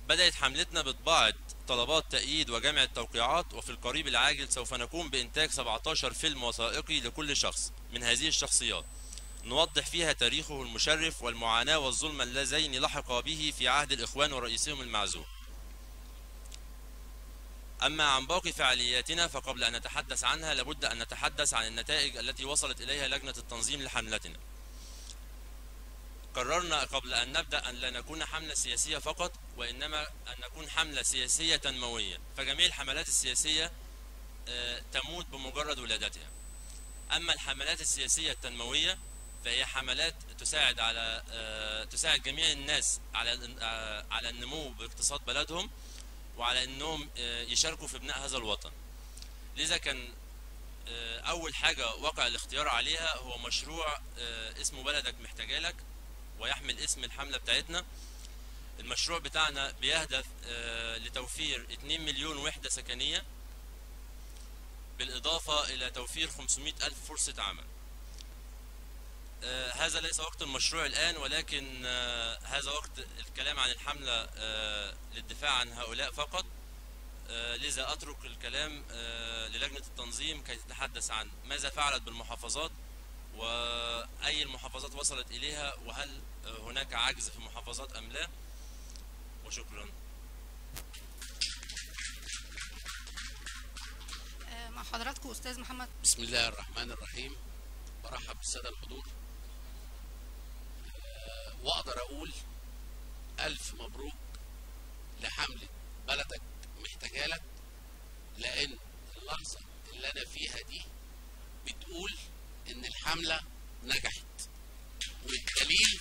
بدأت حملتنا بطباعة طلبات تأييد وجمع التوقيعات وفي القريب العاجل سوف نقوم بإنتاج 17 فيلم وثائقي لكل شخص من هذه الشخصيات نوضح فيها تاريخه المشرف والمعاناة والظلم اللذين لحق به في عهد الإخوان ورئيسهم المعزول أما عن باقي فعالياتنا فقبل أن نتحدث عنها لابد أن نتحدث عن النتائج التي وصلت إليها لجنة التنظيم لحملتنا قررنا قبل أن نبدأ أن لا نكون حملة سياسية فقط وإنما أن نكون حملة سياسية تنموية فجميع الحملات السياسية آه، تموت بمجرد ولادتها أما الحملات السياسية التنموية فهي حملات تساعد على آه، تساعد جميع الناس على آه، على النمو باقتصاد بلدهم وعلى انهم آه، يشاركوا في بناء هذا الوطن لذا كان آه، اول حاجه وقع الاختيار عليها هو مشروع آه، اسمه بلدك محتاجالك ويحمل اسم الحمله بتاعتنا المشروع بتاعنا بيهدف آه، لتوفير 2 مليون وحده سكنيه بالاضافه الى توفير 500 الف فرصه عمل آه، هذا ليس وقت المشروع الآن ولكن آه، هذا وقت الكلام عن الحملة آه، للدفاع عن هؤلاء فقط آه، لذا أترك الكلام آه، للجنة التنظيم كي تتحدث عن ماذا فعلت بالمحافظات وأي المحافظات وصلت إليها وهل آه، هناك عجز في محافظات أم لا وشكرا آه، مع حضراتكم استاذ محمد بسم الله الرحمن الرحيم برحب بالسادة الحضور آه، وأقدر أقول ألف مبروك لحملة بلدك محتاجالك لأن اللحظة اللي أنا فيها دي بتقول إن الحملة نجحت والدليل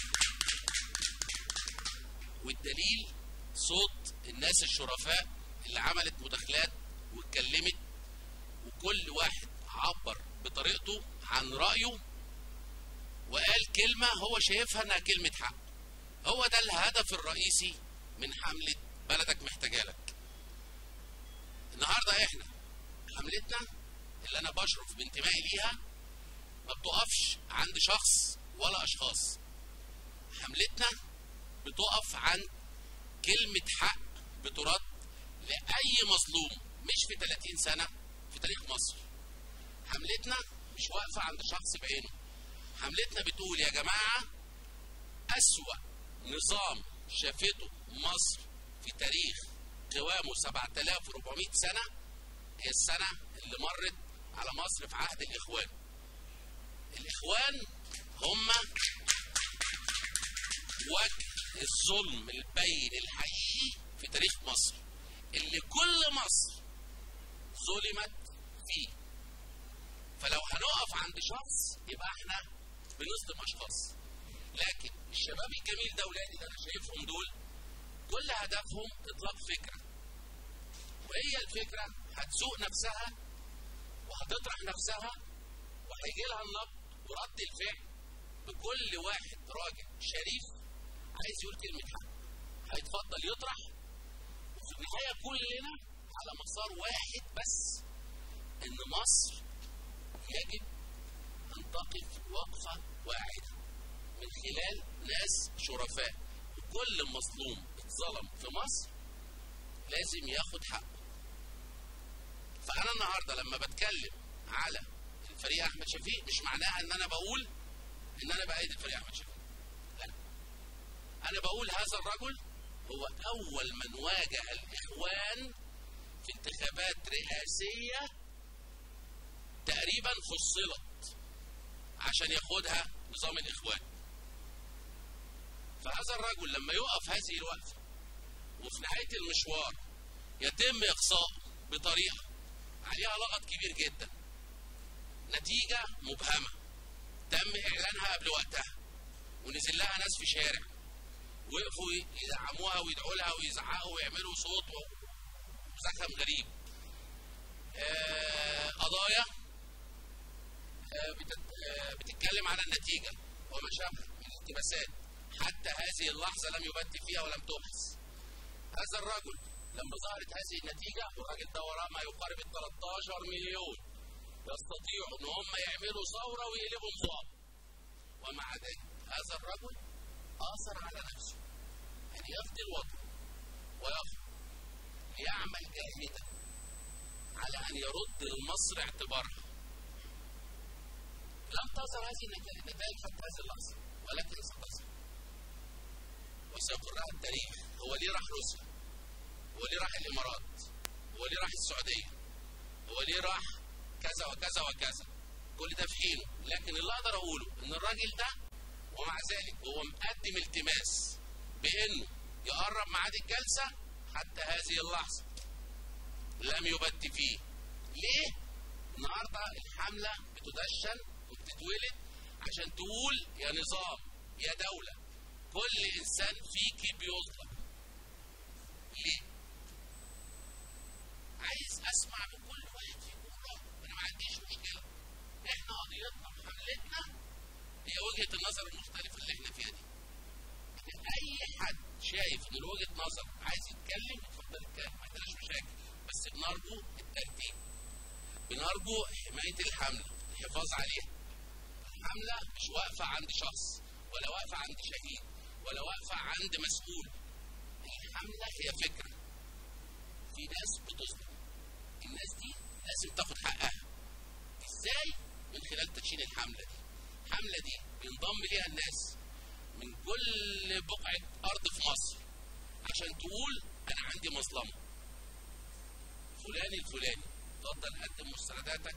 والدليل صوت الناس الشرفاء اللي عملت مداخلات واتكلمت وكل واحد عبر بطريقته عن رأيه وقال كلمة هو شايفها انها كلمة حق هو ده الهدف الرئيسي من حملة بلدك محتاجالك النهاردة احنا حملتنا اللي انا بشرف بانتمائي ليها ما بتقفش عند شخص ولا اشخاص حملتنا بتقف عند كلمة حق بترد لأي مظلوم مش في 30 سنة في تاريخ مصر حملتنا مش واقفة عند شخص بعينه حملتنا بتقول يا جماعة أسوأ نظام شافته مصر في تاريخ قوامه 7400 سنة هي السنة اللي مرت على مصر في عهد الإخوان الإخوان هم وجه الظلم البين الحقيقي في تاريخ مصر اللي كل مصر ظلمت فيه فلو هنقف عند شخص يبقى احنا بنصدم اشخاص لكن الشباب الجميل ده ولادي اللي انا شايفهم دول كل هدفهم اطلاق فكره وهي الفكره هتسوق نفسها وهتطرح نفسها وهيجي لها النقد ورد الفعل بكل واحد راجل شريف عايز يقول كلمه حق هيتفضل يطرح وفي النهايه كلنا على مسار واحد بس ان مصر يجب ان تقف وقفه واحده من خلال ناس شرفاء وكل مظلوم اتظلم في مصر لازم ياخد حقه فانا النهارده لما بتكلم على الفريق احمد شفيق مش معناها ان انا بقول ان انا بايد الفريق احمد شفيق لا انا بقول هذا الرجل هو اول من واجه الاخوان في انتخابات رئاسيه تقريبا فصلت عشان ياخدها نظام الاخوان فهذا الرجل لما يقف هذه الوقفه وفي نهايه المشوار يتم اقصائه بطريقه عليها لغط كبير جدا نتيجه مبهمه تم اعلانها قبل وقتها ونزل لها ناس في شارع وقفوا يدعموها ويدعوا لها ويزعقوا ويعملوا صوت وزخم غريب آه، قضايا آه، بتت- آه، بتتكلم على النتيجه وما شابه من التباسات حتى هذه اللحظه لم يبت فيها ولم تبحث هذا الرجل لما ظهرت هذه النتيجه والراجل ده وراه ما يقارب ال 13 مليون يستطيعوا ان هم يعملوا ثوره ويقلبوا نظام ومع ذلك هذا الرجل اثر على نفسه ان يفدي الوطن ويخرج ليعمل جاهدا على ان يرد لمصر اعتبارها لم تظهر هذه النتائج حتى هذه اللحظه ولكن ستصل وسيقرها التاريخ هو ليه راح روسيا هو ليه راح الامارات هو ليه راح السعوديه هو ليه راح كذا وكذا وكذا كل ده في حينه لكن اللي اقدر اقوله ان الراجل ده ومع ذلك هو مقدم التماس بانه يقرب ميعاد الجلسه حتى هذه اللحظه لم يبت فيه ليه؟ النهارده الحمله بتدشن وبتتولد عشان تقول يا نظام يا دوله كل انسان فيك بيظلم ليه؟ عايز اسمع من كل واحد فيكم رايه انا ما عنديش مشكله احنا قضيتنا وحملتنا هي وجهه النظر المختلفه اللي احنا فيها دي اي حد شايف ان له وجهه نظر عايز يتكلم اتفضل اتكلم ما عندناش مشاكل بس بنرجو الترتيب بنرجو حمايه الحمله الحفاظ عليها الحمله مش واقفه عند شخص ولا واقفه عند شهيد ولا واقفه عند مسؤول الحمله هي فكره في ناس بتظلم الناس دي لازم تاخد حقها ازاي من خلال تدشين الحمله دي الحمله دي بينضم ليها الناس من كل بقعه ارض في مصر عشان تقول انا عندي مظلمه فلان الفلاني تفضل قدم مستنداتك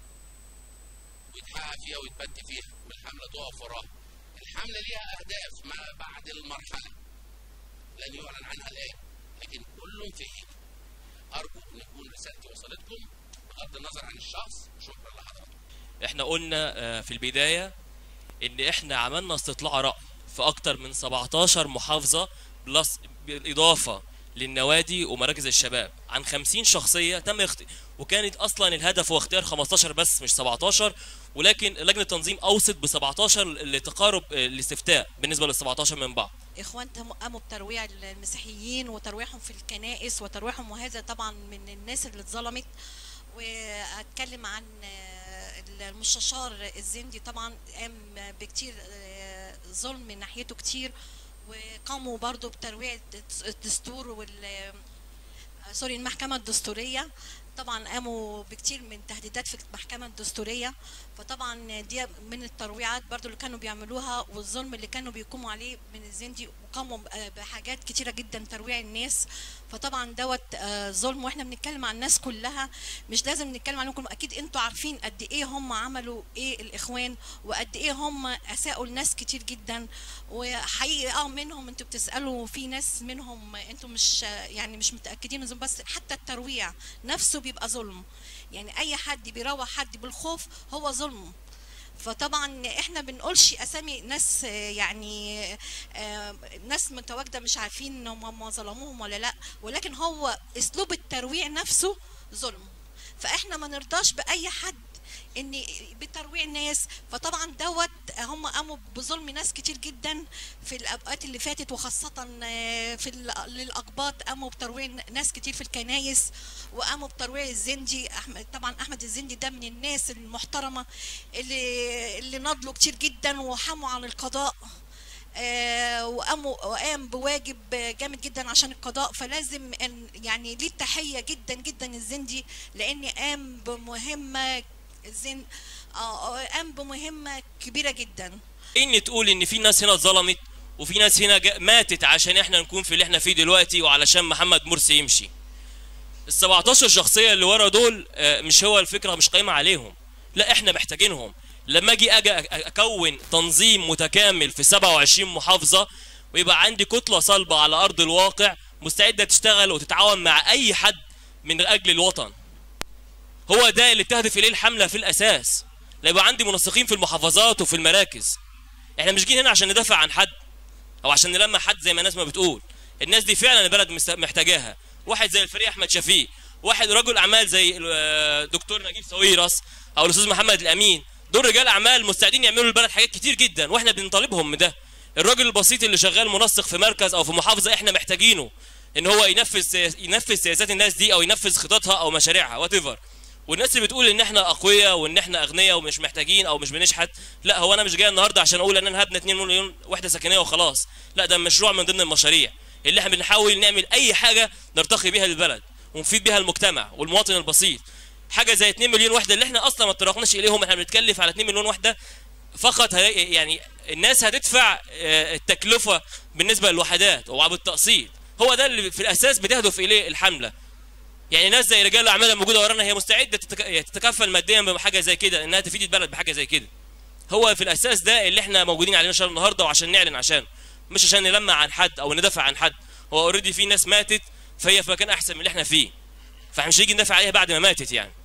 ويتحقق فيها ويتبت فيها والحمله تقف وراها الحمله ليها اهداف ما بعد المرحله لن يعلن عنها الان لكن كل في ايده ارجو ان يكون رسالتي وصلتكم بغض النظر عن الشخص شكرا لحضراتكم احنا قلنا آه، في البداية ان احنا عملنا استطلاع رأي في اكتر من 17 محافظة بلس بالاضافة للنوادي ومراكز الشباب عن 50 شخصية تم اخت... وكانت اصلا الهدف هو اختيار 15 بس مش 17 ولكن لجنة التنظيم اوصت ب 17 لتقارب آه، الاستفتاء بالنسبة لل 17 من بعض اخوان تم- قاموا بترويع المسيحيين وترويعهم في الكنائس وترويعهم وهذا طبعا من الناس اللي اتظلمت واتكلم عن آه، المستشار الزندي طبعا قام بكتير آه، ظلم من ناحيته كتير وقاموا برضو بترويع الدستور وال آه، سوري المحكمة الدستورية طبعا قاموا بكتير من تهديدات في المحكمة الدستورية فطبعا دي من الترويعات برضو اللي كانوا بيعملوها والظلم اللي كانوا بيقوموا عليه من الزندي وقاموا ب- بحاجات كتيرة جدا ترويع الناس فطبعا دوت آه، ظلم واحنا بنتكلم عن الناس كلها مش لازم نتكلم عنهم كلهم اكيد انتوا عارفين قد ايه هم عملوا ايه الاخوان وقد ايه هم اساءوا لناس كتير جدا وحقيقي اه منهم انتوا بتسالوا في ناس منهم انتوا مش يعني مش متاكدين من ظلم بس حتى الترويع نفسه بيبقى ظلم يعني اي حد بيروح حد بالخوف هو ظلم فطبعا احنا بنقولش اسامي ناس آه، يعني آه، ناس متواجده مش عارفين ان هم هم ظلموهم ولا لا ولكن هو اسلوب الترويع نفسه ظلم فاحنا ما نرضاش باي حد ان بترويع ناس فطبعا دوت هم قاموا بظلم ناس كتير جدا في الاوقات اللي فاتت وخاصه آه، في ال- للاقباط قاموا بترويع ناس كتير في الكنايس وقاموا بترويع الزندي احمد طبعا احمد الزندي ده من الناس المحترمه اللي اللي نضلوا كتير جدا وحموا عن القضاء آه، وقاموا وقام بواجب جامد جدا عشان القضاء فلازم ان يعني ليه التحيه جدا جدا الزندي لان قام بمهمه الزن آه، آه، قام بمهمه كبيره جدا ان تقول ان في ناس هنا اتظلمت وفي ناس هنا جا- ماتت عشان احنا نكون في اللي احنا فيه دلوقتي وعلشان محمد مرسي يمشي ال 17 شخصيه اللي ورا دول آه، مش هو الفكره مش قايمه عليهم لا احنا محتاجينهم لما اجي اجي أ- اكون تنظيم متكامل في 27 محافظه ويبقى عندي كتله صلبه على ارض الواقع مستعده تشتغل وتتعاون مع اي حد من اجل الوطن هو ده اللي بتهدف اليه الحمله في الاساس لا يبقى عندي منسقين في المحافظات وفي المراكز احنا مش جايين هنا عشان ندافع عن حد او عشان نلمع حد زي ما الناس ما بتقول الناس دي فعلا البلد مست- محتاجاها واحد زي الفريق احمد شفيق واحد رجل اعمال زي آه، دكتور نجيب ساويرس او الاستاذ محمد الامين دول رجال اعمال مستعدين يعملوا للبلد حاجات كتير جدا واحنا بنطالبهم من ده الراجل البسيط اللي شغال منسق في مركز او في محافظه احنا محتاجينه ان هو ينفذ سياس- ينفذ سياسات الناس دي او ينفذ خططها او مشاريعها وات ايفر والناس اللي بتقول ان احنا اقوياء وان احنا اغنياء ومش محتاجين او مش بنشحت لا هو انا مش جاي النهارده عشان اقول ان انا هبني 2 مليون وحده سكنيه وخلاص لا ده مشروع من ضمن المشاريع اللي احنا بنحاول نعمل اي حاجه نرتقي بيها للبلد ونفيد بيها المجتمع والمواطن البسيط حاجه زي 2 مليون وحده اللي احنا اصلا ما اتطرقناش اليهم احنا بنتكلف على 2 مليون وحده فقط هي- يعني الناس هتدفع آه، التكلفه بالنسبه للوحدات وبالتقسيط هو ده اللي في الاساس بتهدف اليه الحمله يعني ناس زي رجال الاعمال الموجوده ورانا هي مستعده تتك- تتكفل ماديا بحاجه زي كده انها تفيد البلد بحاجه زي كده هو في الاساس ده اللي احنا موجودين عليه ان شاء الله النهارده وعشان نعلن عشانه مش عشان نلمع عن حد او ندافع عن حد هو اوريدي في ناس ماتت فهي في مكان احسن من اللي احنا فيه فاحنا مش هنيجي ندافع عليها بعد ما ماتت يعني